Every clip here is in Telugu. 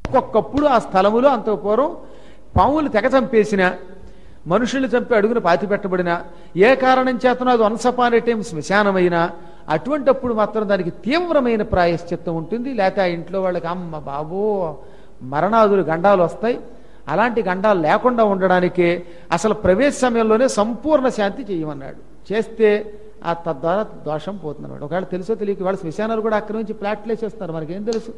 ఒక్కొక్కప్పుడు ఆ స్థలములో అంత పూర్వం పాములు తెగ చంపేసిన మనుషులు చంపి అడుగున పాతి పెట్టబడిన ఏ కారణం చేతనో అది వన్సపానే టైం శ్మశానమైనా అటువంటప్పుడు మాత్రం దానికి తీవ్రమైన ప్రాయశ్చిత్తం ఉంటుంది లేకపోతే ఆ ఇంట్లో వాళ్ళకి అమ్మ బాబో మరణాదులు గండాలు వస్తాయి అలాంటి గండాలు లేకుండా ఉండడానికే అసలు ప్రవేశ సమయంలోనే సంపూర్ణ శాంతి చేయమన్నాడు చేస్తే ఆ తద్వారా దోషం పోతుందన్నమాట ఒకవేళ తెలుసో తెలియక వాళ్ళు శ్మశానాలు కూడా ఆక్రమించి ప్లాట్లు వేసేస్తున్నారు మనకేం తెలుసు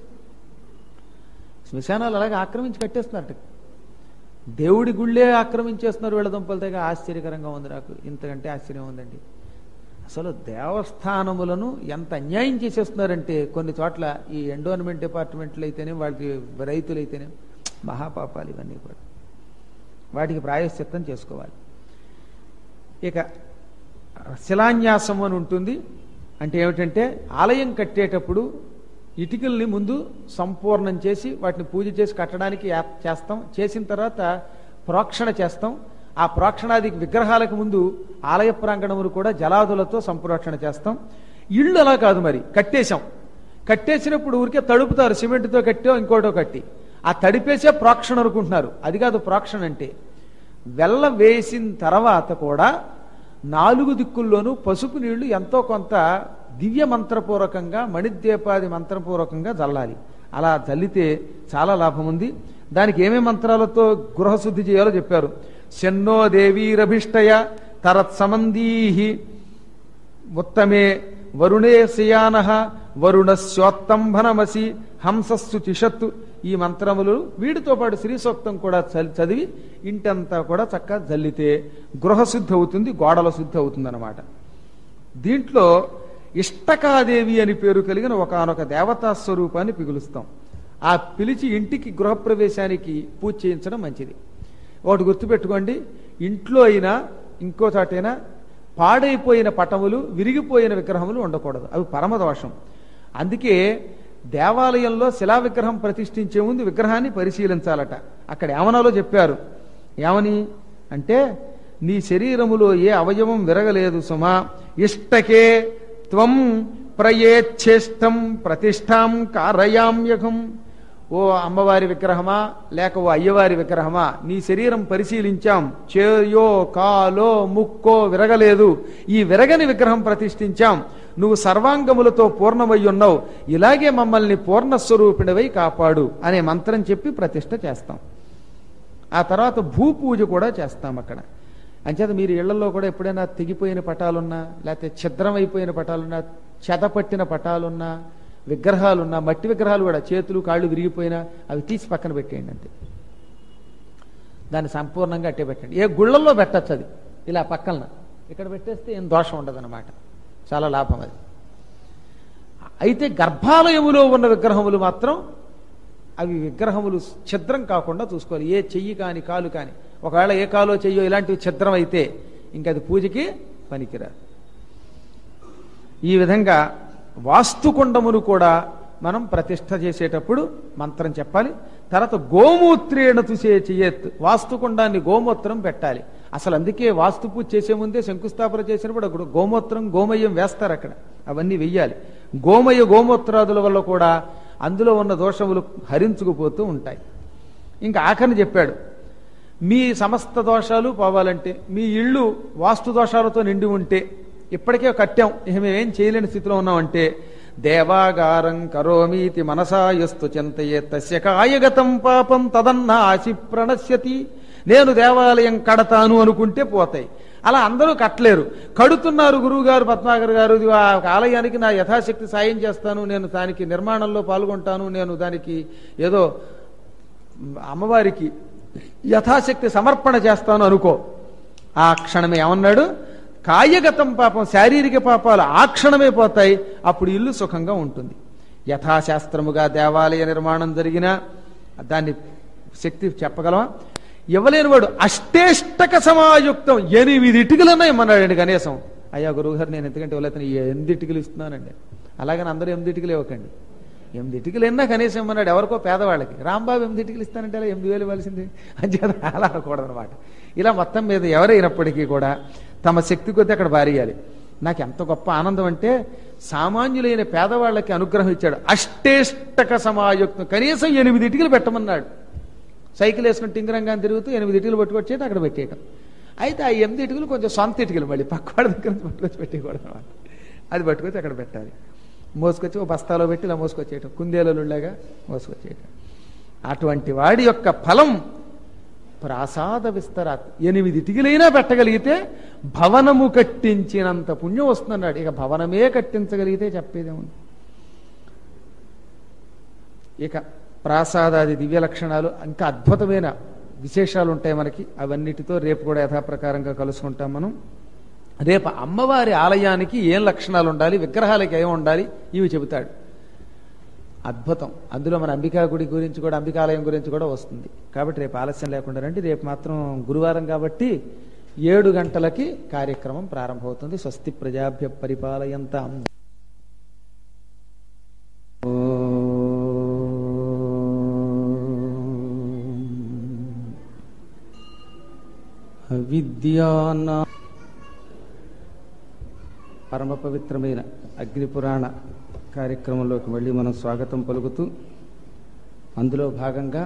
శ్మశానాలు అలాగే ఆక్రమించి కట్టేస్తున్నారట దేవుడి గుళ్ళే ఆక్రమించేస్తున్నారు వీళ్ళ దుంపల దగ్గర ఆశ్చర్యకరంగా ఉంది నాకు ఇంతకంటే ఆశ్చర్యం ఉందండి అసలు దేవస్థానములను ఎంత అన్యాయం చేసేస్తున్నారంటే కొన్ని చోట్ల ఈ ఎండోన్మెంట్ డిపార్ట్మెంట్లు అయితేనే వాళ్ళకి రైతులు అయితేనే మహాపాపాలు ఇవన్నీ కూడా వాటికి ప్రాయశ్చిత్తం చేసుకోవాలి ఇక శిలాన్యాసం అని ఉంటుంది అంటే ఏమిటంటే ఆలయం కట్టేటప్పుడు ఇటుకల్ని ముందు సంపూర్ణం చేసి వాటిని పూజ చేసి కట్టడానికి యా- చేస్తాం చేసిన తర్వాత ప్రోక్షణ చేస్తాం ఆ ప్రోక్షణాది విగ్రహాలకు ముందు ఆలయ ప్రాంగణములు కూడా జలాదులతో సంప్రోక్షణ చేస్తాం ఇళ్ళు అలా కాదు మరి కట్టేశాం కట్టేసినప్పుడు ఊరికే తడుపుతారు సిమెంట్తో కట్టో ఇంకోటో కట్టి ఆ తడిపేసే ప్రోక్షణ అనుకుంటున్నారు అది కాదు ప్రోక్షణ అంటే వెల్ల వేసిన తర్వాత కూడా నాలుగు దిక్కుల్లోనూ పసుపు నీళ్లు ఎంతో కొంత దివ్య మంత్రపూర్వకంగా మణిద్వీపాది మంత్రపూర్వకంగా జల్లాలి అలా జల్లితే చాలా లాభం ఉంది దానికి ఏమేమి మంత్రాలతో గృహశుద్ధి చేయాలో చెప్పారు శన్నో దేవీరభిష్టయ తరత్సమందీహి ఉత్తమే వరుణే శయాన వరుణస్యోత్తంభనమసి హంసస్సు తిషత్తు ఈ మంత్రములు వీటితో పాటు శ్రీ సూక్తం కూడా చ- చదివి ఇంటంతా కూడా చక్కగా జల్లితే గృహశుద్ధి అవుతుంది గోడల శుద్ధి అవుతుంది అనమాట దీంట్లో ఇష్టకాదేవి అని పేరు కలిగిన ఒకనొక దేవతా స్వరూపాన్ని పిగులుస్తాం ఆ పిలిచి ఇంటికి గృహప్రవేశానికి పూజ చేయించడం మంచిది ఒకటి గుర్తుపెట్టుకోండి ఇంట్లో అయినా ఇంకో చాటైనా పాడైపోయిన పటములు విరిగిపోయిన విగ్రహములు ఉండకూడదు అవి పరమదోషం అందుకే దేవాలయంలో శిలా విగ్రహం ప్రతిష్ఠించే ముందు విగ్రహాన్ని పరిశీలించాలట అక్కడ ఏమనాలో చెప్పారు ఏమని అంటే నీ శరీరములో ఏ అవయవం విరగలేదు సుమా ఇష్టకే త్వం ప్రయేచ్ఛేష్టం ప్రతిష్టాం కారయామ్యఘం ఓ అమ్మవారి విగ్రహమా లేక ఓ అయ్యవారి విగ్రహమా నీ శరీరం పరిశీలించాం చేయో కాలో ముక్కో విరగలేదు ఈ విరగని విగ్రహం ప్రతిష్ఠించాం నువ్వు సర్వాంగములతో పూర్ణమై ఉన్నావు ఇలాగే మమ్మల్ని పూర్ణస్వరూపిణివై కాపాడు అనే మంత్రం చెప్పి ప్రతిష్ఠ చేస్తాం ఆ తర్వాత భూపూజ కూడా చేస్తాం అక్కడ అంచేత మీరు ఇళ్లలో కూడా ఎప్పుడైనా తెగిపోయిన పటాలున్నా లేకపోతే ఛిద్రమైపోయిన పటాలున్నా చెదపట్టిన పటాలున్నా విగ్రహాలున్నా మట్టి విగ్రహాలు కూడా చేతులు కాళ్ళు విరిగిపోయినా అవి తీసి పక్కన పెట్టేయండి అంతే దాన్ని సంపూర్ణంగా అట్టే పెట్టండి ఏ గుళ్ళల్లో పెట్టచ్చు అది ఇలా పక్కన ఇక్కడ పెట్టేస్తే ఏం దోషం ఉండదన్నమాట చాలా లాభం అది అయితే గర్భాలయములో ఉన్న విగ్రహములు మాత్రం అవి విగ్రహములు ఛిద్రం కాకుండా చూసుకోవాలి ఏ చెయ్యి కాని కాలు కాని ఒకవేళ ఏ కాలో చెయ్యో ఇలాంటివి ఛిద్రం అయితే ఇంక అది పూజకి పనికిరాదు ఈ విధంగా వాస్తుకుండమును కూడా మనం ప్రతిష్ఠ చేసేటప్పుడు మంత్రం చెప్పాలి తర్వాత గోమూత్రేణ తుసే చెయ్యత్ వాస్తుకుండాన్ని గోమూత్రం పెట్టాలి అసలు అందుకే వాస్తు పూజ చేసే ముందే శంకుస్థాపన చేసినప్పుడు అక్కడ గోమూత్రం గోమయం వేస్తారు అక్కడ అవన్నీ వెయ్యాలి గోమయ గోమూత్రాదుల వల్ల కూడా అందులో ఉన్న దోషములు హరించుకుపోతూ ఉంటాయి ఇంకా ఆఖరిని చెప్పాడు మీ సమస్త దోషాలు పోవాలంటే మీ ఇళ్ళు వాస్తు దోషాలతో నిండి ఉంటే ఇప్పటికే కట్టాం ఇక మేమేం చేయలేని స్థితిలో ఉన్నామంటే దేవాగారం కరోమీతి మనసాయస్తు చింతయే తస్య కాయగతం పాపం తదన్న ఆశి ప్రణశ్యతి నేను దేవాలయం కడతాను అనుకుంటే పోతాయి అలా అందరూ కట్టలేరు కడుతున్నారు గురువు గారు పద్మాకర్ గారు ఇది ఆ ఆలయానికి నా యథాశక్తి సాయం చేస్తాను నేను దానికి నిర్మాణంలో పాల్గొంటాను నేను దానికి ఏదో అమ్మవారికి యథాశక్తి సమర్పణ చేస్తాను అనుకో ఆ క్షణమే ఏమన్నాడు కాయగతం పాపం శారీరక పాపాలు ఆ క్షణమే పోతాయి అప్పుడు ఇల్లు సుఖంగా ఉంటుంది యథాశాస్త్రముగా దేవాలయ నిర్మాణం జరిగినా దాన్ని శక్తి చెప్పగలమా ఇవ్వలేని వాడు అష్టేష్టక సమాయుక్తం ఎనిమిది ఇటుకలన్నా ఇమ్మన్నాడండి కనీసం అయ్యా గురువుగారు నేను ఎందుకంటే ఇవ్వలేదని ఎనిమిది ఇటుకలు ఇస్తున్నానండి అలాగని అందరూ ఎనిమిది ఇటుకలు ఇవ్వకండి ఎనిమిది ఇటుకలు ఎన్నా కనీసం ఇమ్మన్నాడు ఎవరికో పేదవాళ్ళకి రాంబాబు ఎనిమిది ఇటుకలు ఇస్తానంటే అలా ఎనిమిది వేలు ఇవ్వాల్సింది అని చేత అలా అనకూడదు అనమాట ఇలా మొత్తం మీద ఎవరైనప్పటికీ కూడా తమ శక్తి కొద్దీ అక్కడ భారీయాలి నాకు ఎంత గొప్ప ఆనందం అంటే సామాన్యులైన పేదవాళ్ళకి అనుగ్రహం ఇచ్చాడు అష్టేష్టక సమాయుక్తం కనీసం ఎనిమిది ఇటుకలు పెట్టమన్నాడు సైకిల్ వేసుకుని టింగరంగాన్ని తిరుగుతూ ఎనిమిది ఇటుకలు పట్టుకొచ్చేది అక్కడ పెట్టేయటం అయితే ఆ ఎనిమిది ఇటుకలు కొంచెం సొంత ఇటుకలు మళ్ళీ పక్కవాడి దగ్గర నుంచి పట్టుకొచ్చి పెట్టేయకూడదు అన్నమాట అది పట్టుకొచ్చి అక్కడ పెట్టాలి మోసుకొచ్చి ఓ బస్తాలో పెట్టి ఇలా మోసుకొచ్చేయటం కుందేలులాగా మోసుకొచ్చేయటం అటువంటి వాడి యొక్క ఫలం ప్రాసాద విస్తరాత్ ఎనిమిది ఇటుకలైనా పెట్టగలిగితే భవనము కట్టించినంత పుణ్యం వస్తుందన్నాడు ఇక భవనమే కట్టించగలిగితే చెప్పేదేముంది ఇక ప్రాసాదాది దివ్య లక్షణాలు ఇంకా అద్భుతమైన విశేషాలు ఉంటాయి మనకి అవన్నిటితో రేపు కూడా యథాప్రకారంగా కలుసుకుంటాం మనం రేపు అమ్మవారి ఆలయానికి ఏం లక్షణాలు ఉండాలి విగ్రహాలకి ఏం ఉండాలి ఇవి చెబుతాడు అద్భుతం అందులో మన అంబికా గుడి గురించి కూడా అంబికాలయం గురించి కూడా వస్తుంది కాబట్టి రేపు ఆలస్యం లేకుండా రండి రేపు మాత్రం గురువారం కాబట్టి ఏడు గంటలకి కార్యక్రమం ప్రారంభమవుతుంది స్వస్తి ప్రజాభ్య పరిపాలయంత విద్యానా పరమ పవిత్రమైన అగ్నిపురాణ కార్యక్రమంలోకి మళ్ళీ మనం స్వాగతం పలుకుతూ అందులో భాగంగా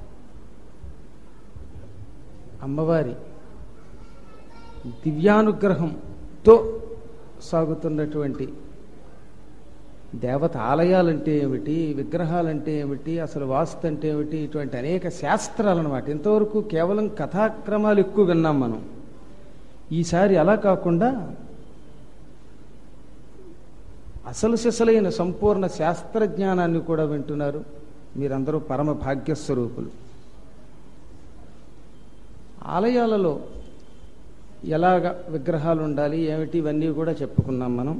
అమ్మవారి దివ్యానుగ్రహంతో సాగుతున్నటువంటి దేవత ఆలయాలంటే ఏమిటి విగ్రహాలంటే ఏమిటి అసలు వాస్తు అంటే ఏమిటి ఇటువంటి అనేక శాస్త్రాలు అనమాట ఇంతవరకు కేవలం కథాక్రమాలు ఎక్కువ విన్నాం మనం ఈసారి అలా కాకుండా అసలు సిసలైన సంపూర్ణ శాస్త్రజ్ఞానాన్ని కూడా వింటున్నారు మీరందరూ పరమ భాగ్యస్వరూపులు ఆలయాలలో ఎలాగ విగ్రహాలు ఉండాలి ఏమిటి ఇవన్నీ కూడా చెప్పుకున్నాం మనం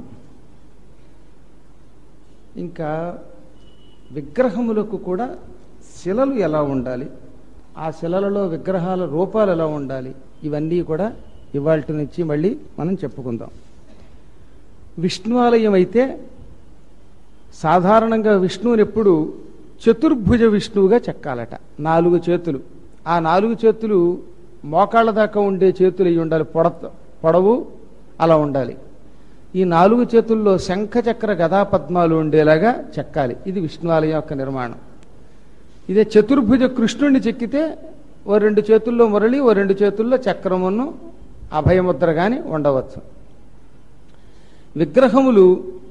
ఇంకా విగ్రహములకు కూడా శిలలు ఎలా ఉండాలి ఆ శిలలలో విగ్రహాల రూపాలు ఎలా ఉండాలి ఇవన్నీ కూడా ఇవాళ నుంచి మళ్ళీ మనం చెప్పుకుందాం విష్ణు ఆలయం అయితే సాధారణంగా విష్ణువుని ఎప్పుడు చతుర్భుజ విష్ణువుగా చెక్కాలట నాలుగు చేతులు ఆ నాలుగు చేతులు మోకాళ్ళ దాకా ఉండే చేతులు అయి ఉండాలి పొడ పొడవు అలా ఉండాలి ఈ నాలుగు చేతుల్లో శంఖ చక్ర గదా పద్మాలు ఉండేలాగా చెక్కాలి ఇది విష్ణు ఆలయం యొక్క నిర్మాణం ఇదే చతుర్భుజ కృష్ణుడిని చెక్కితే ఓ రెండు చేతుల్లో మురళి ఓ రెండు చేతుల్లో చక్రమును అభయముద్ర గాని ఉండవచ్చు విగ్రహములు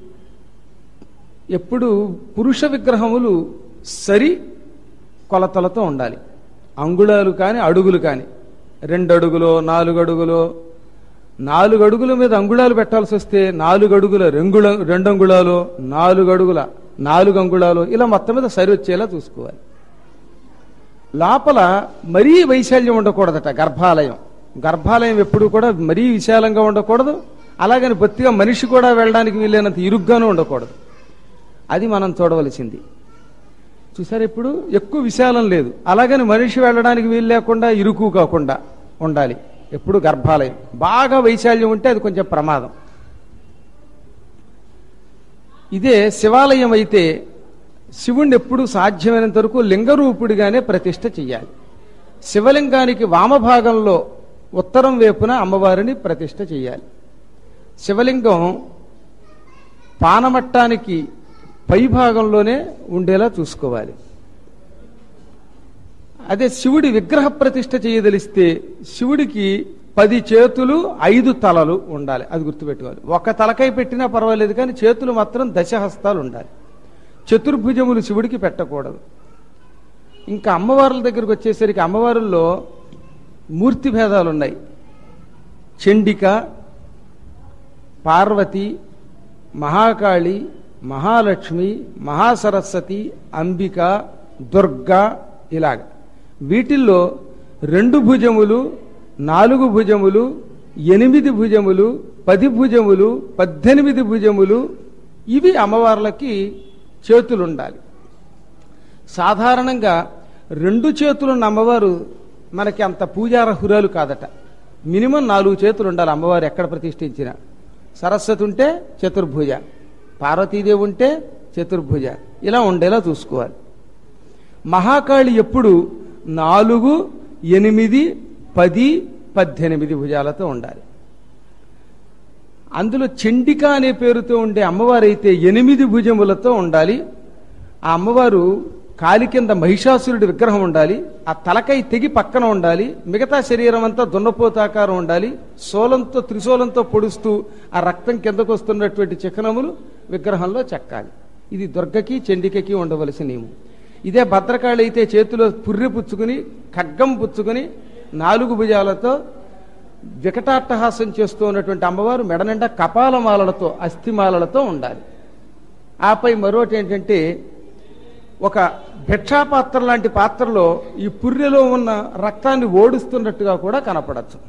ఎప్పుడు పురుష విగ్రహములు సరి కొలతలతో ఉండాలి అంగుళాలు కానీ అడుగులు కానీ రెండు అడుగులో నాలుగు అడుగులో నాలుగు అడుగుల మీద అంగుళాలు పెట్టాల్సి వస్తే నాలుగు అడుగుల రెంగుళ రెండు అంగుళాలు నాలుగు అడుగుల నాలుగు అంగుళాలు ఇలా మొత్తం మీద సరి వచ్చేలా చూసుకోవాలి లోపల మరీ వైశాల్యం ఉండకూడదట గర్భాలయం గర్భాలయం ఎప్పుడు కూడా మరీ విశాలంగా ఉండకూడదు అలాగని బొత్తిగా మనిషి కూడా వెళ్ళడానికి వీలైనంత ఇరుగ్గాను ఉండకూడదు అది మనం చూడవలసింది చూసారు ఇప్పుడు ఎక్కువ విశాలం లేదు అలాగని మనిషి వెళ్ళడానికి వీలు లేకుండా ఇరుకు కాకుండా ఉండాలి ఎప్పుడు గర్భాలయం బాగా వైశాల్యం ఉంటే అది కొంచెం ప్రమాదం ఇదే శివాలయం అయితే శివుణ్ణి ఎప్పుడు సాధ్యమైనంత వరకు లింగరూపుడిగానే ప్రతిష్ఠ చెయ్యాలి శివలింగానికి వామభాగంలో ఉత్తరం వైపున అమ్మవారిని ప్రతిష్ఠ చెయ్యాలి శివలింగం పానమట్టానికి పై భాగంలోనే ఉండేలా చూసుకోవాలి అదే శివుడి విగ్రహ ప్రతిష్ఠ చేయదలిస్తే శివుడికి పది చేతులు ఐదు తలలు ఉండాలి అది గుర్తుపెట్టుకోవాలి ఒక తలకై పెట్టినా పర్వాలేదు కానీ చేతులు మాత్రం దశహస్తాలు ఉండాలి చతుర్భుజములు శివుడికి పెట్టకూడదు ఇంకా అమ్మవార్ల దగ్గరికి వచ్చేసరికి అమ్మవారుల్లో మూర్తి భేదాలు ఉన్నాయి చండిక పార్వతి మహాకాళి మహాలక్ష్మి మహాసరస్వతి అంబిక దుర్గా ఇలాగ వీటిల్లో రెండు భుజములు నాలుగు భుజములు ఎనిమిది భుజములు పది భుజములు పద్దెనిమిది భుజములు ఇవి అమ్మవార్లకి చేతులు ఉండాలి సాధారణంగా రెండు చేతులున్న అమ్మవారు మనకి అంత పూజార్హురాలు కాదట మినిమం నాలుగు చేతులు ఉండాలి అమ్మవారు ఎక్కడ ప్రతిష్ఠించిన సరస్వతి ఉంటే చతుర్భుజ పార్వతీదేవి ఉంటే చతుర్భుజ ఇలా ఉండేలా చూసుకోవాలి మహాకాళి ఎప్పుడు నాలుగు ఎనిమిది పది పద్దెనిమిది భుజాలతో ఉండాలి అందులో చండిక అనే పేరుతో ఉండే అమ్మవారు అయితే ఎనిమిది భుజములతో ఉండాలి ఆ అమ్మవారు కాలి కింద మహిషాసురుడి విగ్రహం ఉండాలి ఆ తలకై తెగి పక్కన ఉండాలి మిగతా శరీరం అంతా దున్నపోతాకారం ఉండాలి సోలంతో త్రిశూలంతో పొడుస్తూ ఆ రక్తం కిందకు వస్తున్నటువంటి చిహ్నములు విగ్రహంలో చెక్కాలి ఇది దుర్గకి చండికకి ఉండవలసిన నియమం ఇదే భద్రకాళి అయితే చేతిలో పుర్రె పుచ్చుకుని ఖడ్గం పుచ్చుకుని నాలుగు భుజాలతో వికటాట్టహాసం చేస్తూ ఉన్నటువంటి అమ్మవారు మెడ నిండా కపాలమాలలతో అస్థిమాలలతో ఉండాలి ఆపై మరొకటి ఏంటంటే ఒక భిక్షాపాత్ర లాంటి పాత్రలో ఈ పుర్రెలో ఉన్న రక్తాన్ని ఓడిస్తున్నట్టుగా కూడా కనపడచ్చు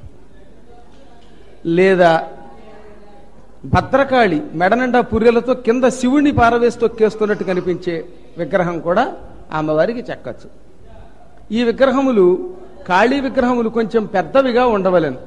లేదా భద్రకాళి మెడ నిండా పుర్రెలతో కింద శివుణ్ణి పారవేసి తొక్కేస్తున్నట్టు కనిపించే విగ్రహం కూడా అమ్మవారికి చెక్కచ్చు ఈ విగ్రహములు కాళీ విగ్రహములు కొంచెం పెద్దవిగా ఉండవలెను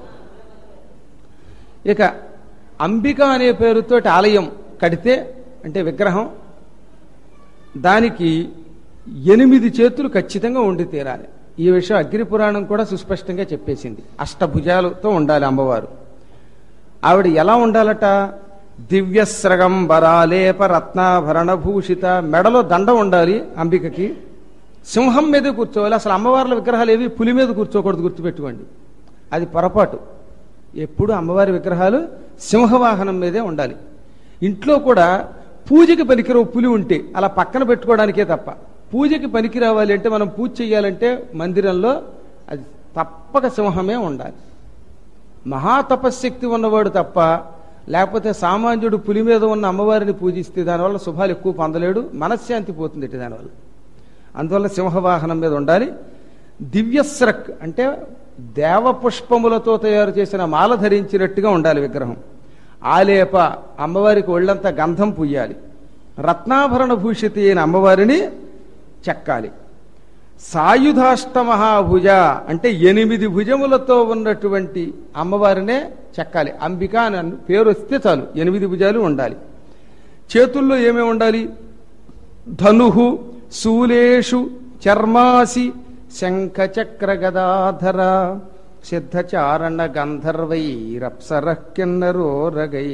ఇక అంబిక అనే పేరుతోటి ఆలయం కడితే అంటే విగ్రహం దానికి ఎనిమిది చేతులు ఖచ్చితంగా ఉండి తీరాలి ఈ విషయం అగ్ని పురాణం కూడా సుస్పష్టంగా చెప్పేసింది అష్టభుజాలతో ఉండాలి అమ్మవారు ఆవిడ ఎలా ఉండాలట దివ్యస్రగంబరాలేప రత్నాభరణ భూషిత మెడలో దండ ఉండాలి అంబికకి సింహం మీదే కూర్చోవాలి అసలు అమ్మవార్ల విగ్రహాలు ఏవి పులి మీద కూర్చోకూడదు గుర్తుపెట్టుకోండి అది పొరపాటు ఎప్పుడు అమ్మవారి విగ్రహాలు సింహవాహనం మీదే ఉండాలి ఇంట్లో కూడా పూజకి పనికిరావు పులి ఉంటే అలా పక్కన పెట్టుకోవడానికే తప్ప పూజకి పనికి రావాలి అంటే మనం పూజ చేయాలంటే మందిరంలో అది తప్పక సింహమే ఉండాలి మహాతపశక్తి ఉన్నవాడు తప్ప లేకపోతే సామాన్యుడు పులి మీద ఉన్న అమ్మవారిని పూజిస్తే దానివల్ల శుభాలు ఎక్కువ పొందలేడు మనశ్శాంతి పోతుంది ఇటు దానివల్ల అందువల్ల సింహవాహనం మీద ఉండాలి దివ్యస్రక్ అంటే దేవపుష్పములతో తయారు చేసిన మాల ధరించినట్టుగా ఉండాలి విగ్రహం ఆలేప అమ్మవారికి ఒళ్ళంతా గంధం పుయ్యాలి రత్నాభరణ భూషితి అయిన అమ్మవారిని చెక్కాలి సాయుధాష్టమహాభుజ అంటే ఎనిమిది భుజములతో ఉన్నటువంటి అమ్మవారినే చెక్కాలి అంబిక అని అన్- పేరు వస్తే చాలు ఎనిమిది భుజాలు ఉండాలి చేతుల్లో ఏమేమి ఉండాలి ధనుహు శూలేషు చర్మాసి శంఖ చక్ర గదాధర సిద్ధచారణ గంధర్వై రప్సర కిన్నరో రగై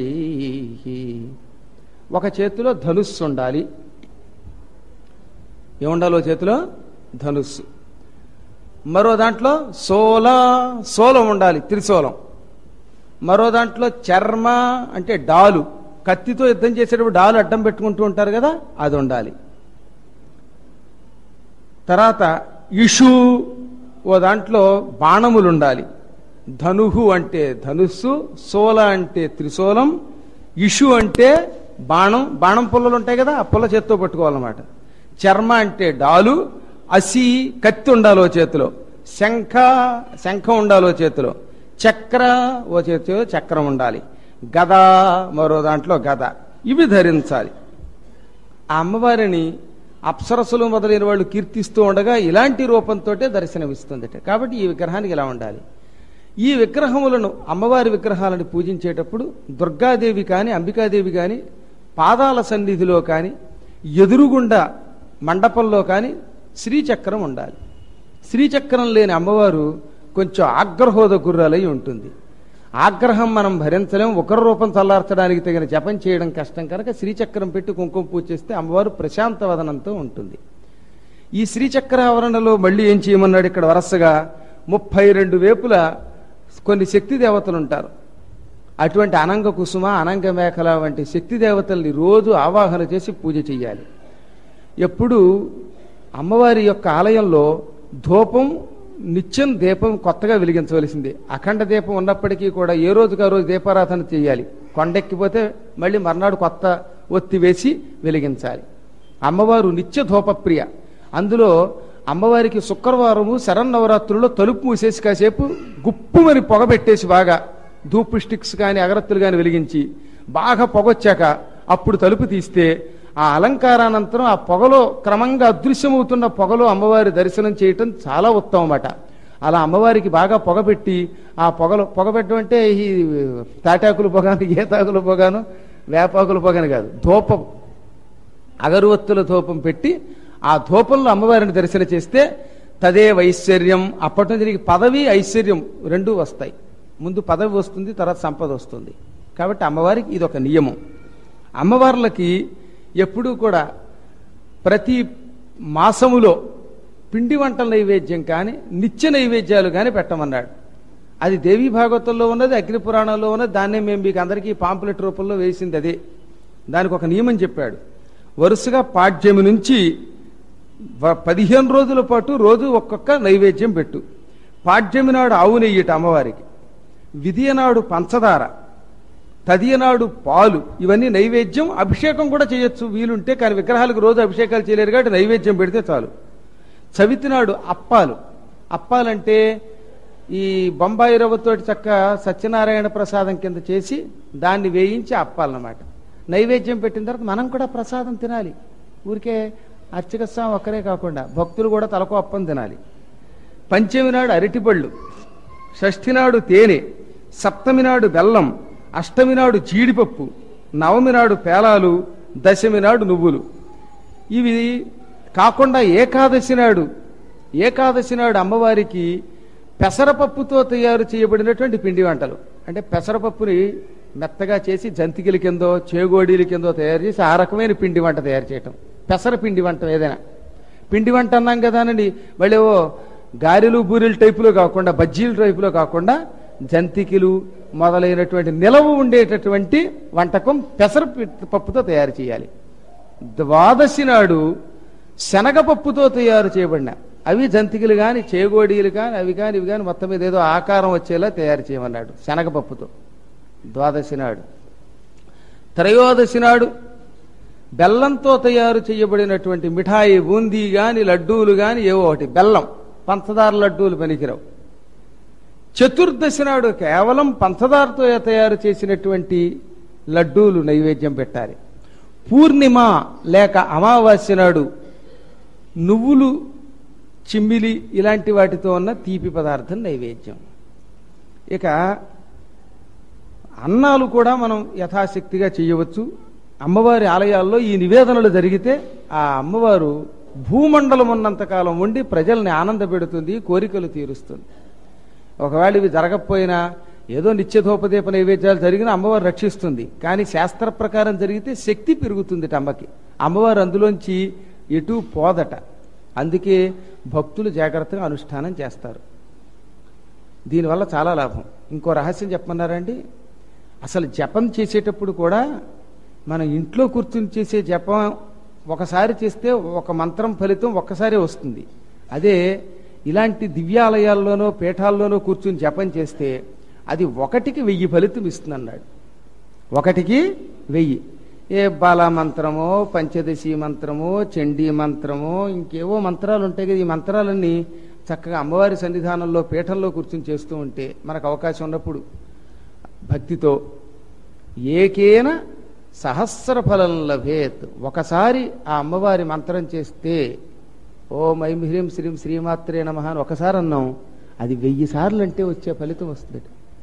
ఒక చేతిలో ధనుస్సు ఉండాలి ఏముండాలో చేతిలో ధనుస్సు మరో దాంట్లో సోల సోలం ఉండాలి త్రిశూలం మరో దాంట్లో చర్మ అంటే డాలు కత్తితో యుద్ధం చేసేటప్పుడు డాలు అడ్డం పెట్టుకుంటూ ఉంటారు కదా అది ఉండాలి తర్వాత ఇషు ఓ దాంట్లో బాణములు ఉండాలి ధనుహు అంటే ధనుస్సు సోల అంటే త్రిశూలం ఇషు అంటే బాణం బాణం పుల్లలు ఉంటాయి కదా ఆ పుల్ల చేత్తో పట్టుకోవాలన్నమాట చర్మ అంటే డాలు అసి కత్తి ఉండాలో చేతిలో శంఖ శంఖం ఉండాలో చేతిలో చక్ర ఓ చేతిలో చక్రం ఉండాలి గద మరో దాంట్లో గద ఇవి ధరించాలి ఆ అమ్మవారిని అప్సరసులు మొదలైన వాళ్ళు కీర్తిస్తూ ఉండగా ఇలాంటి రూపంతో దర్శనమిస్తుందట కాబట్టి ఈ విగ్రహానికి ఇలా ఉండాలి ఈ విగ్రహములను అమ్మవారి విగ్రహాలను పూజించేటప్పుడు దుర్గాదేవి కానీ అంబికాదేవి కానీ పాదాల సన్నిధిలో కానీ ఎదురుగుండా మండపంలో కానీ శ్రీచక్రం ఉండాలి శ్రీచక్రం లేని అమ్మవారు కొంచెం ఆగ్రహోద గుర్రాలై ఉంటుంది ఆగ్రహం మనం భరించలేం ఒకరి రూపం చల్లార్చడానికి తగిన జపం చేయడం కష్టం కనుక శ్రీచక్రం పెట్టి కుంకుమ పూజ చేస్తే అమ్మవారు ప్రశాంత వదనంతో ఉంటుంది ఈ శ్రీచక్ర ఆవరణలో మళ్ళీ ఏం చేయమన్నాడు ఇక్కడ వరసగా ముప్పై రెండు వేపుల కొన్ని శక్తి దేవతలు ఉంటారు అటువంటి అనంగ కుసుమ అనంగ మేఖల వంటి శక్తి దేవతల్ని రోజు ఆవాహన చేసి పూజ చేయాలి ఎప్పుడు అమ్మవారి యొక్క ఆలయంలో ధూపం నిత్యం దీపం కొత్తగా వెలిగించవలసిందే అఖండ దీపం ఉన్నప్పటికీ కూడా ఏ రోజుకి ఆ రోజు దీపారాధన చేయాలి కొండెక్కిపోతే మళ్ళీ మర్నాడు కొత్త ఒత్తి వేసి వెలిగించాలి అమ్మవారు నిత్య ధూపప్రియ అందులో అమ్మవారికి శుక్రవారము శరన్నవరాత్రుల్లో తలుపు మూసేసి కాసేపు గుప్పుమని పొగ పెట్టేసి బాగా ధూప్ స్టిక్స్ కానీ అగరత్తులు కానీ వెలిగించి బాగా పొగొచ్చాక అప్పుడు తలుపు తీస్తే ఆ అలంకారానంతరం ఆ పొగలో క్రమంగా అదృశ్యమవుతున్న పొగలో అమ్మవారి దర్శనం చేయటం చాలా ఉత్తమమట అలా అమ్మవారికి బాగా పొగ పెట్టి ఆ పొగలో పొగ పెట్టడం అంటే ఈ తాటాకులు పొగాను గీతాకులు పొగాను వేపాకుల పొగను కాదు ధూపం అగరువత్తుల ధూపం పెట్టి ఆ ధూపంలో అమ్మవారిని దర్శన చేస్తే తదే ఐశ్వర్యం అప్పటి నుంచి నీకు పదవి ఐశ్వర్యం రెండూ వస్తాయి ముందు పదవి వస్తుంది తర్వాత సంపద వస్తుంది కాబట్టి అమ్మవారికి ఇది ఒక నియమం అమ్మవార్లకి ఎప్పుడూ కూడా ప్రతి మాసములో పిండి వంటల నైవేద్యం కానీ నిత్య నైవేద్యాలు కానీ పెట్టమన్నాడు అది దేవీ భాగవతంలో ఉన్నది అగ్ని పురాణంలో ఉన్నది దాన్నే మేము మీకు అందరికీ పాంపులెట్ రూపంలో వేసింది అదే దానికి ఒక నియమం చెప్పాడు వరుసగా పాడ్యమి నుంచి వ- పదిహేను రోజుల పాటు రోజు ఒక్కొక్క నైవేద్యం పెట్టు పాడ్యమి నాడు ఆవు నెయ్యిట అమ్మవారికి విధియ నాడు పంచదార తదియ నాడు పాలు ఇవన్నీ నైవేద్యం అభిషేకం కూడా చేయొచ్చు వీలుంటే కానీ విగ్రహాలకు రోజు అభిషేకాలు చేయలేరు కాబట్టి నైవేద్యం పెడితే చాలు చవితి నాడు అప్పాలు అప్పాలంటే ఈ బొంబాయి రవ్వతోటి చక్క సత్యనారాయణ ప్రసాదం కింద చేసి దాన్ని వేయించి అప్పాలన్నమాట నైవేద్యం పెట్టిన తర్వాత మనం కూడా ప్రసాదం తినాలి ఊరికే అర్చక స్వామి ఒక్కరే కాకుండా భక్తులు కూడా తలకు అప్పం తినాలి పంచమి నాడు అరటిపళ్ళు షష్ఠి నాడు తేనె సప్తమి నాడు బెల్లం అష్టమి నాడు జీడిపప్పు నవమి నాడు పేలాలు దశమి నాడు నువ్వులు ఇవి కాకుండా ఏకాదశి నాడు ఏకాదశి నాడు అమ్మవారికి పెసరపప్పుతో తయారు చేయబడినటువంటి పిండి వంటలు అంటే పెసరపప్పుని మెత్తగా చేసి జంతికల కిందో చేగోడీల కిందో తయారు చేసి ఆ రకమైన పిండి వంట తయారు చేయటం పెసర పిండి వంట ఏదైనా పిండి వంట అన్నాం కదానండి మళ్ళీ ఓ గారెలు బూరెలు టైపులో కాకుండా బజ్జీల టైపులో కాకుండా జంతికలు మొదలైనటువంటి నిలవ ఉండేటటువంటి వంటకం పెసర పి- పప్పుతో తయారు చేయాలి ద్వాదశి నాడు శనగపప్పుతో తయారు చేయబడిన అవి జంతికలు కానీ చేగోడీలు కానీ అవి కానీ ఇవి కానీ మొత్తం మీద ఏదో ఆకారం వచ్చేలా తయారు చేయమన్నాడు శనగపప్పుతో ద్వాదశి నాడు త్రయోదశి నాడు బెల్లంతో తయారు చేయబడినటువంటి మిఠాయి బూందీ గాని లడ్డూలు గాని ఏవో ఒకటి బెల్లం పంచదార లడ్డూలు పనికిరావు చతుర్దశి నాడు కేవలం పంచదారతో తయారు చేసినటువంటి లడ్డూలు నైవేద్యం పెట్టాలి పూర్ణిమ లేక అమావాస్య నాడు నువ్వులు చిమ్మిలి ఇలాంటి వాటితో ఉన్న తీపి పదార్థం నైవేద్యం ఇక అన్నాలు కూడా మనం యథాశక్తిగా చేయవచ్చు అమ్మవారి ఆలయాల్లో ఈ నివేదనలు జరిగితే ఆ అమ్మవారు భూమండలం ఉన్నంతకాలం ఉండి ప్రజల్ని ఆనందపెడుతుంది కోరికలు తీరుస్తుంది ఒకవేళ ఇవి జరగకపోయినా ఏదో నిత్యధోపదీప నైవేద్యాలు జరిగినా అమ్మవారు రక్షిస్తుంది కానీ శాస్త్ర ప్రకారం జరిగితే శక్తి పెరుగుతుంది అమ్మకి అమ్మవారు అందులోంచి ఎటు పోదట అందుకే భక్తులు జాగ్రత్తగా అనుష్ఠానం చేస్తారు దీనివల్ల చాలా లాభం ఇంకో రహస్యం చెప్పమన్నారండి అసలు జపం చేసేటప్పుడు కూడా మనం ఇంట్లో కూర్చుని చేసే జపం ఒకసారి చేస్తే ఒక మంత్రం ఫలితం ఒక్కసారే వస్తుంది అదే ఇలాంటి దివ్యాలయాల్లోనో పీఠాల్లోనో కూర్చుని జపం చేస్తే అది ఒకటికి వెయ్యి ఫలితం ఇస్తుంది అన్నాడు ఒకటికి వెయ్యి ఏ బాల మంత్రమో పంచదశి మంత్రమో చండీ మంత్రమో ఇంకేవో మంత్రాలు ఉంటాయి కదా ఈ మంత్రాలన్నీ చక్కగా అమ్మవారి సన్నిధానంలో పీఠంలో కూర్చుని చేస్తూ ఉంటే మనకు అవకాశం ఉన్నప్పుడు భక్తితో ఏకేన సహస్ర ఫలం లభేత్ ఒకసారి ఆ అమ్మవారి మంత్రం చేస్తే ఓ మైం హ్రీం శ్రీం శ్రీమాత్రే నమ అని ఒకసారి అన్నాం అది వెయ్యి సార్లు అంటే వచ్చే ఫలితం వస్తుంది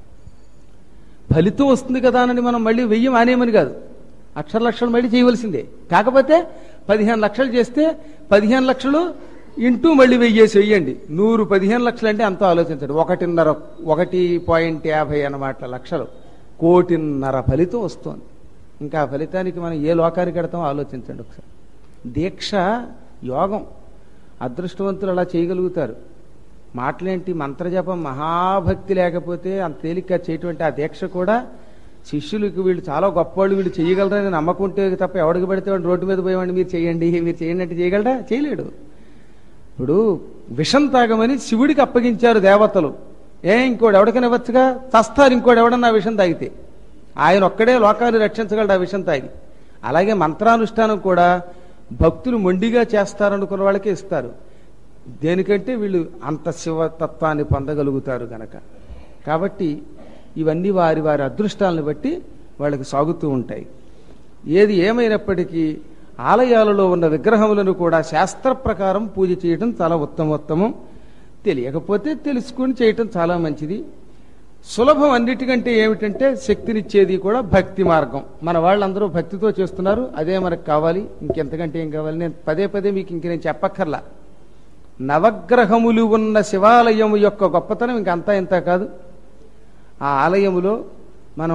ఫలితం వస్తుంది కదా అని మనం మళ్ళీ వెయ్యి మానేమని కాదు అక్షర లక్షలు మళ్ళీ చేయవలసిందే కాకపోతే పదిహేను లక్షలు చేస్తే పదిహేను లక్షలు ఇంటూ మళ్ళీ వెయ్యేసి వెయ్యండి నూరు పదిహేను లక్షలు అంటే అంత ఆలోచించండి ఒకటిన్నర ఒకటి పాయింట్ యాభై అన్నమాట లక్షలు కోటిన్నర ఫలితం వస్తుంది ఇంకా ఆ ఫలితానికి మనం ఏ లోకానికి కడతామో ఆలోచించండి ఒకసారి దీక్ష యోగం అదృష్టవంతులు అలా చేయగలుగుతారు మాటలేంటి మంత్రజపం మహాభక్తి లేకపోతే అంత తేలిక చేయటువంటి ఆ దీక్ష కూడా శిష్యులకు వీళ్ళు చాలా గొప్పవాళ్ళు వీళ్ళు చేయగలరని నమ్మకుంటే తప్ప ఎవడికి పడితే వాడు రోడ్డు మీద పోయేవాడిని మీరు చేయండి మీరు చేయండి అంటే చేయగలడా చేయలేడు ఇప్పుడు విషం తాగమని శివుడికి అప్పగించారు దేవతలు ఏ ఇంకోటి ఎవడికైనా ఇవ్వచ్చుగా చస్తారు ఇంకోటి ఎవడన్నా ఆ విషం తాగితే ఆయన ఒక్కడే లోకాన్ని రక్షించగలడు ఆ విషం తాగి అలాగే మంత్రానుష్ఠానం కూడా భక్తులు మొండిగా చేస్తారనుకున్న వాళ్ళకే ఇస్తారు దేనికంటే వీళ్ళు అంత శివతత్వాన్ని పొందగలుగుతారు గనక కాబట్టి ఇవన్నీ వారి వారి అదృష్టాలను బట్టి వాళ్ళకి సాగుతూ ఉంటాయి ఏది ఏమైనప్పటికీ ఆలయాలలో ఉన్న విగ్రహములను కూడా శాస్త్ర ప్రకారం పూజ చేయడం చాలా ఉత్తమోత్తమం తెలియకపోతే తెలుసుకుని చేయటం చాలా మంచిది సులభం అన్నిటికంటే ఏమిటంటే శక్తినిచ్చేది కూడా భక్తి మార్గం మన వాళ్ళందరూ భక్తితో చేస్తున్నారు అదే మనకు కావాలి ఇంకెంతకంటే ఏం కావాలి నేను పదే పదే మీకు ఇంక నేను చెప్పక్కర్లా నవగ్రహములు ఉన్న శివాలయము యొక్క గొప్పతనం ఇంకంతా ఇంత కాదు ఆ ఆలయములో మనం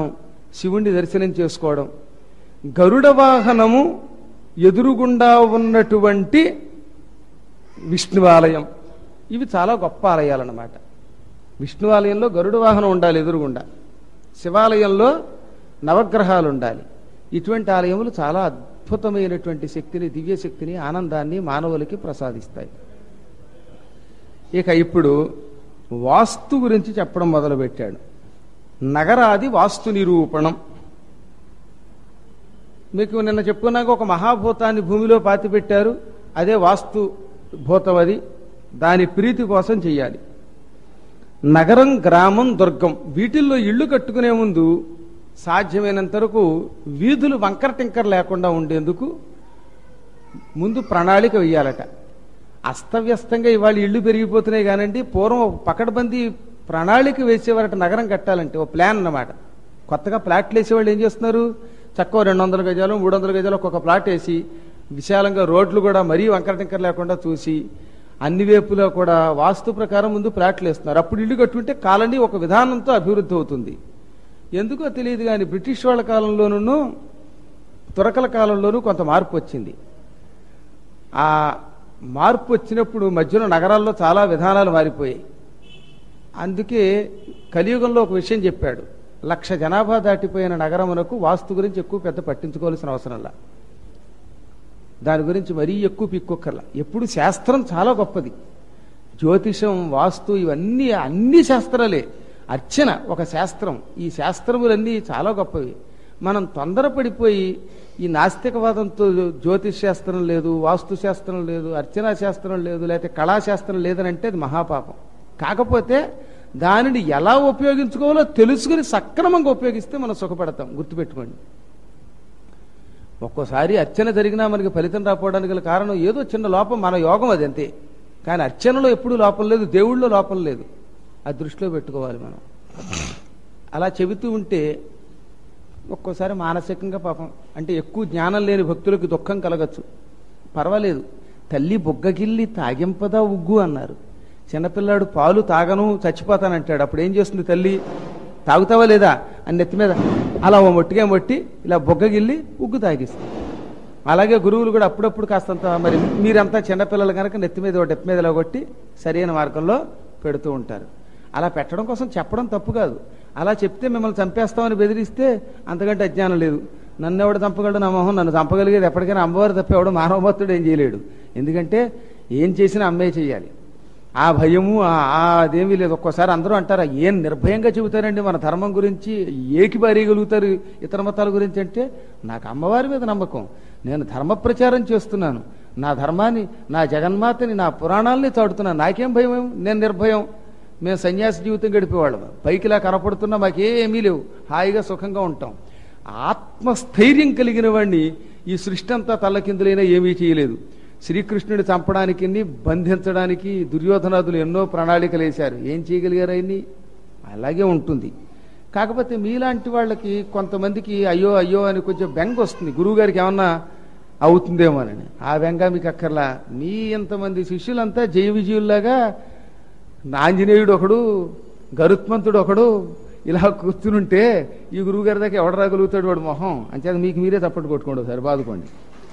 శివుణ్ణి దర్శనం చేసుకోవడం గరుడ వాహనము ఎదురుగుండా ఉన్నటువంటి విష్ణు ఆలయం ఇవి చాలా గొప్ప ఆలయాలన్నమాట విష్ణు ఆలయంలో గరుడ వాహనం ఉండాలి ఎదురుగుండా శివాలయంలో నవగ్రహాలు ఉండాలి ఇటువంటి ఆలయములు చాలా అద్భుతమైనటువంటి శక్తిని దివ్య శక్తిని ఆనందాన్ని మానవులకి ప్రసాదిస్తాయి ఇక ఇప్పుడు వాస్తు గురించి చెప్పడం మొదలుపెట్టాడు నగరాది వాస్తు నిరూపణం మీకు నిన్న చెప్పుకున్నాక ఒక మహాభూతాన్ని భూమిలో పాతిపెట్టారు అదే వాస్తు భూతం అది దాని ప్రీతి కోసం చెయ్యాలి నగరం గ్రామం దుర్గం వీటిల్లో ఇళ్ళు కట్టుకునే ముందు సాధ్యమైనంత వరకు వీధులు వంకర టింకర లేకుండా ఉండేందుకు ముందు ప్రణాళిక వెయ్యాలట అస్తవ్యస్తంగా ఇవాళ ఇళ్ళు పెరిగిపోతున్నాయి కానండి పూర్వం ఒక పకడ్బందీ ప్రణాళిక వేసేవారట నగరం కట్టాలంటే ఓ ప్లాన్ అన్నమాట కొత్తగా ప్లాట్లు వేసేవాళ్ళు ఏం చేస్తున్నారు చక్కవ రెండు వందల గజాలు మూడు వందల గజాలు ఒక్కొక్క ప్లాట్ వేసి విశాలంగా రోడ్లు కూడా మరీ వంకర టింకర లేకుండా చూసి అన్ని వైపులా కూడా వాస్తు ప్రకారం ముందు ప్లాట్లు వేస్తున్నారు అప్పుడు ఇల్లు కట్టుకుంటే కాలనీ ఒక విధానంతో అభివృద్ధి అవుతుంది ఎందుకో తెలియదు కానీ బ్రిటిష్ వాళ్ళ కాలంలోనూ తురకల కాలంలోనూ కొంత మార్పు వచ్చింది ఆ మార్పు వచ్చినప్పుడు మధ్యలో నగరాల్లో చాలా విధానాలు మారిపోయాయి అందుకే కలియుగంలో ఒక విషయం చెప్పాడు లక్ష జనాభా దాటిపోయిన నగరమునకు వాస్తు గురించి ఎక్కువ పెద్ద పట్టించుకోవాల్సిన అవసరంలా దాని గురించి మరీ ఎక్కువ పిక్కొక్కర్లా ఎప్పుడు శాస్త్రం చాలా గొప్పది జ్యోతిషం వాస్తు ఇవన్నీ అన్ని శాస్త్రాలే అర్చన ఒక శాస్త్రం ఈ శాస్త్రములన్నీ చాలా గొప్పవి మనం తొందరపడిపోయి ఈ నాస్తికవాదంతో జ్యోతిష్ శాస్త్రం లేదు వాస్తు శాస్త్రం లేదు అర్చనా శాస్త్రం లేదు లేకపోతే కళాశాస్త్రం లేదని అంటే అది మహాపాపం కాకపోతే దానిని ఎలా ఉపయోగించుకోవాలో తెలుసుకుని సక్రమంగా ఉపయోగిస్తే మనం సుఖపడతాం గుర్తుపెట్టుకోండి ఒక్కోసారి అర్చన జరిగినా మనకి ఫలితం రాకపోవడానికి గల కారణం ఏదో చిన్న లోపం మన యోగం అది అంతే కానీ అర్చనలో ఎప్పుడూ లోపం లేదు దేవుళ్ళలో లోపం లేదు అది దృష్టిలో పెట్టుకోవాలి మనం అలా చెబుతూ ఉంటే ఒక్కోసారి మానసికంగా పాపం అంటే ఎక్కువ జ్ఞానం లేని భక్తులకు దుఃఖం కలగచ్చు పర్వాలేదు తల్లి బొగ్గగిల్లి తాగింపదా ఉగ్గు అన్నారు చిన్నపిల్లాడు పాలు తాగను చచ్చిపోతానంటాడు అప్పుడు ఏం చేస్తుంది తల్లి తాగుతావా లేదా అని నెత్తి మీద అలా ఓ మొట్టిగా మొట్టి ఇలా బొగ్గగిల్లి ఉగ్గు తాగిస్తుంది అలాగే గురువులు కూడా అప్పుడప్పుడు కాస్తంత మరి మీరంతా చిన్నపిల్లలు కనుక నెత్తి మీద ఓ డెప్ మీద ఇలా కొట్టి సరైన మార్గంలో పెడుతూ ఉంటారు అలా పెట్టడం కోసం చెప్పడం తప్పు కాదు అలా చెప్తే మిమ్మల్ని చంపేస్తామని బెదిరిస్తే అంతకంటే అజ్ఞానం లేదు నన్ను ఎవడు చంపగలడు నా మొహం నన్ను చంపగలిగేది ఎప్పటికైనా అమ్మవారు తప్ప ఎవడు మానవభక్తుడు ఏం చేయలేడు ఎందుకంటే ఏం చేసినా అమ్మే చేయాలి ఆ భయము ఆ- ఆ అదేమీ లేదు ఒక్కోసారి అందరూ అంటారా ఏం నిర్భయంగా చెబుతారండి మన ధర్మం గురించి ఏకి బారీయగలుగుతారు ఇతర మతాల గురించి అంటే నాకు అమ్మవారి మీద నమ్మకం నేను ధర్మ ప్రచారం చేస్తున్నాను నా ధర్మాన్ని నా జగన్మాతని నా పురాణాలని చాటుతున్నాను నాకేం భయం ఏం? నేను నిర్భయం మేము సన్యాసి జీవితం గడిపేవాళ్ళం పైకిలా కనపడుతున్నా మాకేమీ లేవు హాయిగా సుఖంగా ఉంటాం ఆత్మస్థైర్యం కలిగిన వాడిని ఈ సృష్టి అంతా తల్లకిందులైనా ఏమీ చేయలేదు శ్రీకృష్ణుడి చంపడానికి బంధించడానికి దుర్యోధనాదులు ఎన్నో ప్రణాళికలు వేశారు ఏం చేయగలిగారు ఆయన్ని అలాగే ఉంటుంది కాకపోతే మీలాంటి వాళ్ళకి కొంతమందికి అయ్యో అయ్యో అని కొంచెం బెంగ వస్తుంది గురువు గారికి ఏమన్నా అవుతుందేమోనని ఆ బెంగ మీకు అక్కర్లా మీ ఇంతమంది శిష్యులంతా జయ విజయుల్లాగా ఆంజనేయుడు ఒకడు గరుత్మంతుడు ఒకడు ఇలా కూర్చునుంటే ఈ గురువు గారి దాకా ఎవడు రాగలుగుతాడు వాడు మొహం అంచేత మీకు మీరే తప్పట్టు కొట్టుకోండి ఒకసారి బాదుకోండి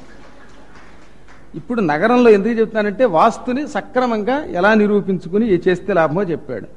ఇప్పుడు నగరంలో ఎందుకు చెప్తానంటే వాస్తుని సక్రమంగా ఎలా నిరూపించుకుని ఏ చేస్తే లాభమో చెప్పాడు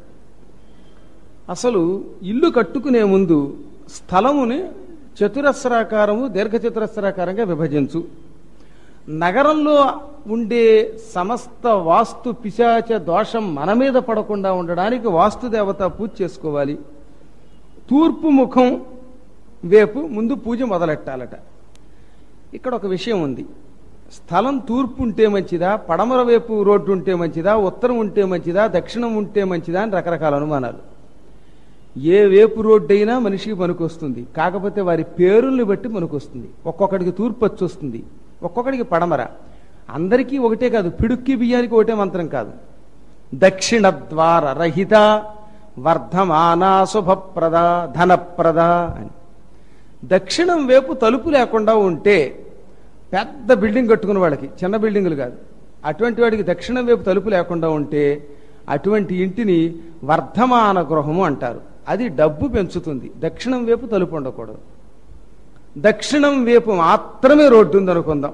అసలు ఇల్లు కట్టుకునే ముందు స్థలముని చతురస్రాకారము దీర్ఘచతురస్రాకారంగా విభజించు నగరంలో ఉండే సమస్త వాస్తు పిశాచ దోషం మన మీద పడకుండా ఉండడానికి వాస్తు దేవత పూజ చేసుకోవాలి తూర్పు ముఖం వేపు ముందు పూజ మొదలెట్టాలట ఇక్కడ ఒక విషయం ఉంది స్థలం తూర్పు ఉంటే మంచిదా పడమర వైపు రోడ్డు ఉంటే మంచిదా ఉత్తరం ఉంటే మంచిదా దక్షిణం ఉంటే మంచిదా అని రకరకాల అనుమానాలు ఏ వేపు రోడ్డు అయినా మనిషికి పనికొస్తుంది కాకపోతే వారి పేరుల్ని బట్టి పనికొస్తుంది ఒక్కొక్కడికి తూర్పు వచ్చి వస్తుంది ఒక్కొక్కడికి పడమర అందరికీ ఒకటే కాదు పిడుక్కి బియ్యానికి ఒకటే మంత్రం కాదు దక్షిణ ద్వార రహిత వర్ధమానా శుభప్రద ధనప్రద అని దక్షిణం వైపు తలుపు లేకుండా ఉంటే పెద్ద బిల్డింగ్ కట్టుకున్న వాళ్ళకి చిన్న బిల్డింగులు కాదు అటువంటి వాడికి దక్షిణం వైపు తలుపు లేకుండా ఉంటే అటువంటి ఇంటిని వర్ధమాన గృహము అంటారు అది డబ్బు పెంచుతుంది దక్షిణం వైపు తలుపు ఉండకూడదు దక్షిణం వైపు మాత్రమే రోడ్డు ఉంది అనుకుందాం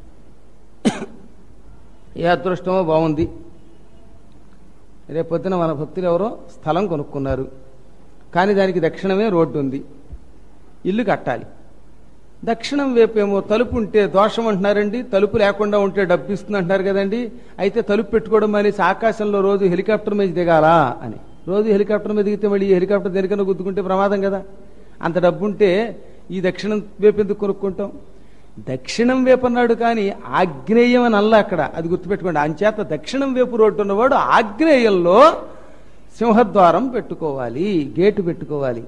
ఏ అదృష్టమో బాగుంది రేపొద్దున మన భక్తులు ఎవరో స్థలం కొనుక్కున్నారు కానీ దానికి దక్షిణమే రోడ్డు ఉంది ఇల్లు కట్టాలి దక్షిణం వైపు ఏమో తలుపు ఉంటే దోషం అంటున్నారండి తలుపు లేకుండా ఉంటే డబ్బు ఇస్తుంది అంటున్నారు కదండి అయితే తలుపు పెట్టుకోవడం అనేసి ఆకాశంలో రోజు హెలికాప్టర్ మీద దిగాలా అని రోజు హెలికాప్టర్ మీద దిగితే మళ్ళీ ఈ హెలికాప్టర్ దేనికన్నా గుద్దుకుంటే ప్రమాదం కదా అంత డబ్బు ఉంటే ఈ దక్షిణం వైపు ఎందుకు కొనుక్కుంటాం దక్షిణం వైపు అన్నాడు కానీ ఆగ్నేయం అని అల్ల అక్కడ అది గుర్తుపెట్టుకోండి అంచేత దక్షిణం వైపు రోడ్డు ఉన్నవాడు ఆగ్నేయంలో సింహద్వారం పెట్టుకోవాలి గేటు పెట్టుకోవాలి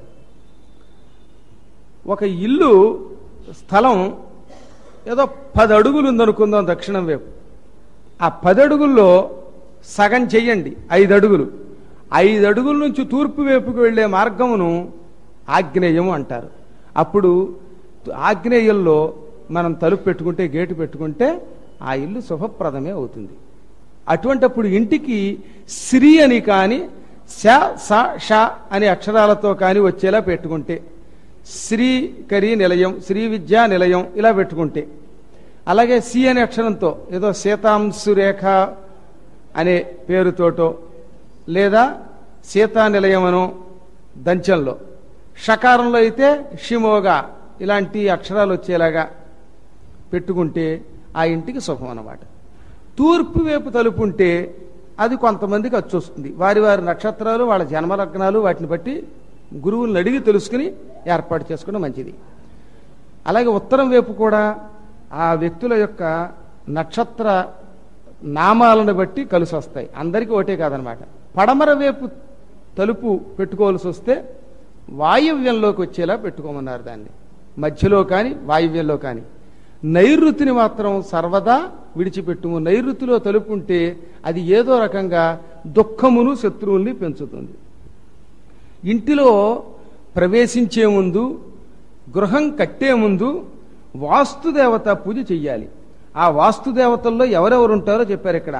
ఒక ఇల్లు స్థలం ఏదో పది అడుగులు ఉందనుకుందాం దక్షిణం వైపు ఆ పది అడుగుల్లో సగం చెయ్యండి ఐదు అడుగులు ఐదు అడుగుల నుంచి తూర్పు వైపుకు వెళ్ళే మార్గమును ఆగ్నేయం అంటారు అప్పుడు ఆగ్నేయంలో మనం తలుపు పెట్టుకుంటే గేటు పెట్టుకుంటే ఆ ఇల్లు శుభప్రదమే అవుతుంది అటువంటప్పుడు ఇంటికి శ్రీ అని కానీ శ స ష అనే అక్షరాలతో కానీ వచ్చేలా పెట్టుకుంటే శ్రీకరి నిలయం శ్రీ విద్యా నిలయం ఇలా పెట్టుకుంటే అలాగే సి అనే అక్షరంతో ఏదో సీతాంశురేఖ అనే పేరుతోటో లేదా సీతా నిలయమనో దంచంలో షకారంలో అయితే షిమోగా ఇలాంటి అక్షరాలు వచ్చేలాగా పెట్టుకుంటే ఆ ఇంటికి సుఖం అన్నమాట తూర్పు వైపు తలుపుంటే అది కొంతమందికి వచ్చి వస్తుంది వారి వారి నక్షత్రాలు వాళ్ళ జన్మలగ్నాలు వాటిని బట్టి గురువులను అడిగి తెలుసుకుని ఏర్పాటు చేసుకోవడం మంచిది అలాగే ఉత్తరం వైపు కూడా ఆ వ్యక్తుల యొక్క నక్షత్ర నామాలను బట్టి కలిసి వస్తాయి అందరికీ ఒకటే కాదనమాట పడమర వైపు తలుపు పెట్టుకోవాల్సి వస్తే వాయువ్యంలోకి వచ్చేలా పెట్టుకోమన్నారు దాన్ని మధ్యలో కానీ వాయువ్యంలో కానీ నైరుతిని మాత్రం సర్వదా విడిచిపెట్టుము నైరుతిలో తలుపుంటే అది ఏదో రకంగా దుఃఖమును శత్రువుల్ని పెంచుతుంది ఇంటిలో ప్రవేశించే ముందు గృహం కట్టే ముందు వాస్తుదేవత పూజ చెయ్యాలి ఆ వాస్తుదేవతల్లో ఎవరెవరు ఉంటారో చెప్పారు ఇక్కడ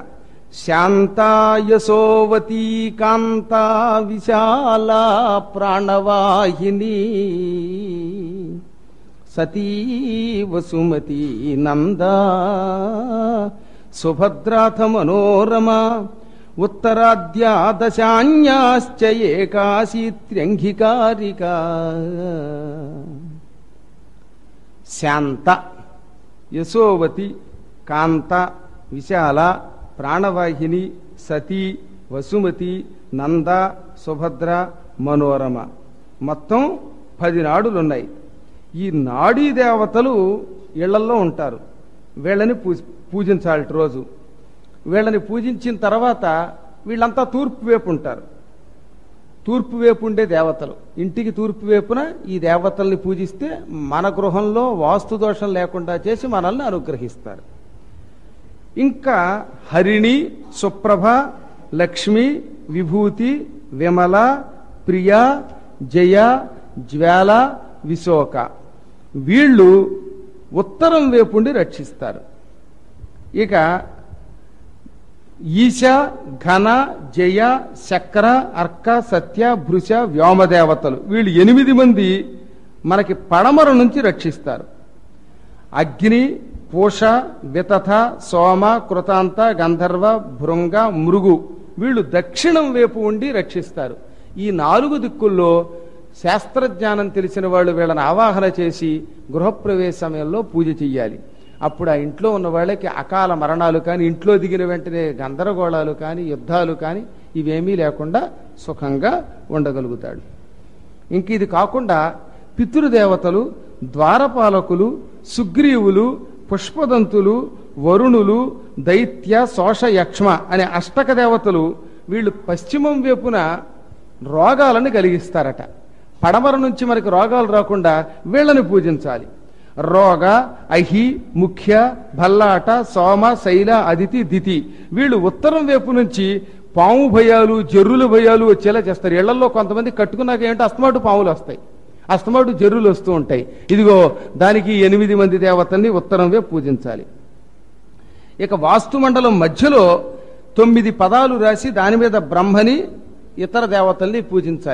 శాంతాయసోవతీ కాంత విశాల ప్రాణవాహిని సతీ వసుమతి నంద సుభద్రాథ మనోరమ ఉత్తరాద్యా దశాన్యాశ్చ ఏకాశీత్ర్యంఘికారిక శాంత యశోవతి కాంత విశాల ప్రాణవాహిని సతీ వసుమతి నంద సుభద్ర మనోరమ మొత్తం పది నాడులున్నాయి ఈ నాడీ దేవతలు ఇళ్లల్లో ఉంటారు వీళ్ళని పూజ పూజించాలి రోజు వీళ్ళని పూజించిన తర్వాత వీళ్ళంతా తూర్పు వైపు ఉంటారు తూర్పు వైపు ఉండే దేవతలు ఇంటికి తూర్పు వైపున ఈ దేవతల్ని పూజిస్తే మన గృహంలో వాస్తు దోషం లేకుండా చేసి మనల్ని అనుగ్రహిస్తారు ఇంకా హరిణి సుప్రభ లక్ష్మి విభూతి విమల ప్రియ జయ జ్వాల విశోక వీళ్ళు ఉత్తరం వైపుండి రక్షిస్తారు ఇక ఈశ ఘన జయ చక్ర అర్క సత్య భృశ వ్యోమదేవతలు వీళ్ళు ఎనిమిది మంది మనకి పడమర నుంచి రక్షిస్తారు అగ్ని పూష వితథ సోమ కృతాంత గంధర్వ భృంగ మృగు వీళ్ళు దక్షిణం వైపు ఉండి రక్షిస్తారు ఈ నాలుగు దిక్కుల్లో శాస్త్రజ్ఞానం తెలిసిన వాళ్ళు వీళ్ళని ఆవాహన చేసి గృహప్రవేశ సమయంలో పూజ చెయ్యాలి అప్పుడు ఆ ఇంట్లో ఉన్న వాళ్ళకి అకాల మరణాలు కానీ ఇంట్లో దిగిన వెంటనే గందరగోళాలు కానీ యుద్ధాలు కానీ ఇవేమీ లేకుండా సుఖంగా ఉండగలుగుతాడు ఇంక ఇది కాకుండా పితృదేవతలు ద్వారపాలకులు సుగ్రీవులు పుష్పదంతులు వరుణులు దైత్య శోష యక్ష్మ అనే అష్టక దేవతలు వీళ్ళు పశ్చిమం వైపున రోగాలను కలిగిస్తారట పడమర నుంచి మనకి రోగాలు రాకుండా వీళ్ళని పూజించాలి రోగ అహి ముఖ్య భల్లాట సోమ శైల అదితి దితి వీళ్ళు ఉత్తరం వైపు నుంచి పాము భయాలు జర్రుల భయాలు వచ్చేలా చేస్తారు ఇళ్లలో కొంతమంది కట్టుకున్నాక ఏంటో అస్తమాటు పాములు వస్తాయి అస్తమాటు జర్రులు వస్తూ ఉంటాయి ఇదిగో దానికి ఎనిమిది మంది దేవతల్ని ఉత్తరం వైపు పూజించాలి ఇక వాస్తుమండలం మధ్యలో తొమ్మిది పదాలు రాసి దాని మీద బ్రహ్మని ఇతర దేవతల్ని పూజించాలి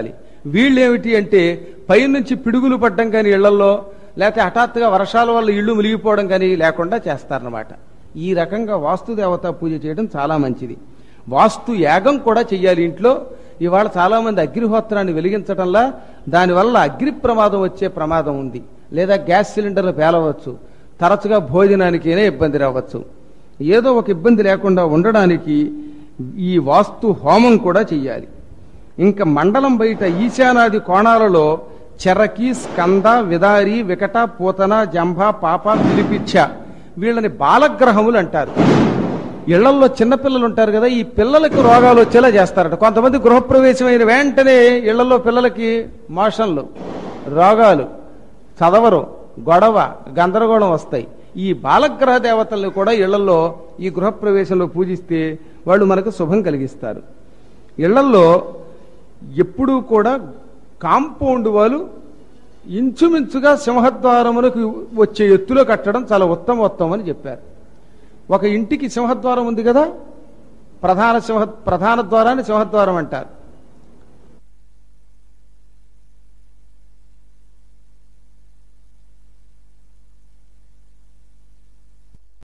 వీళ్ళేమిటి అంటే పైనుంచి పిడుగులు పడ్డం కానీ ఇళ్లలో లేకపోతే హఠాత్తుగా వర్షాల వల్ల ఇళ్ళు మునిగిపోవడం కానీ లేకుండా చేస్తారన్నమాట ఈ రకంగా వాస్తు దేవతా పూజ చేయడం చాలా మంచిది వాస్తు యాగం కూడా చెయ్యాలి ఇంట్లో ఇవాళ చాలా మంది అగ్నిహోత్రాన్ని వెలిగించడంలా దానివల్ల అగ్ని ప్రమాదం వచ్చే ప్రమాదం ఉంది లేదా గ్యాస్ సిలిండర్లు పేలవచ్చు తరచుగా భోజనానికైనా ఇబ్బంది రావచ్చు ఏదో ఒక ఇబ్బంది లేకుండా ఉండడానికి ఈ వాస్తు హోమం కూడా చెయ్యాలి ఇంకా మండలం బయట ఈశానాది కోణాలలో చెరకి స్కంద విదారి వికట పూతన జంభ పాప పిలిపిచ్చ వీళ్ళని బాలగ్రహములు అంటారు ఇళ్లల్లో చిన్నపిల్లలు ఉంటారు కదా ఈ పిల్లలకు రోగాలు వచ్చేలా చేస్తారట కొంతమంది గృహప్రవేశం అయిన వెంటనే ఇళ్లలో పిల్లలకి మోషన్లు రోగాలు చదవరు గొడవ గందరగోళం వస్తాయి ఈ బాలగ్రహ దేవతల్ని కూడా ఇళ్లలో ఈ గృహప్రవేశంలో పూజిస్తే వాళ్ళు మనకు శుభం కలిగిస్తారు ఇళ్లల్లో ఎప్పుడూ కూడా కాంపౌండ్ వాళ్ళు ఇంచుమించుగా సింహద్వారమునకు వచ్చే ఎత్తులో కట్టడం చాలా ఉత్తమోత్తమం అని చెప్పారు ఒక ఇంటికి సింహద్వారం ఉంది కదా ప్రధాన సింహ ప్రధాన ద్వారాన్ని సింహద్వారం అంటారు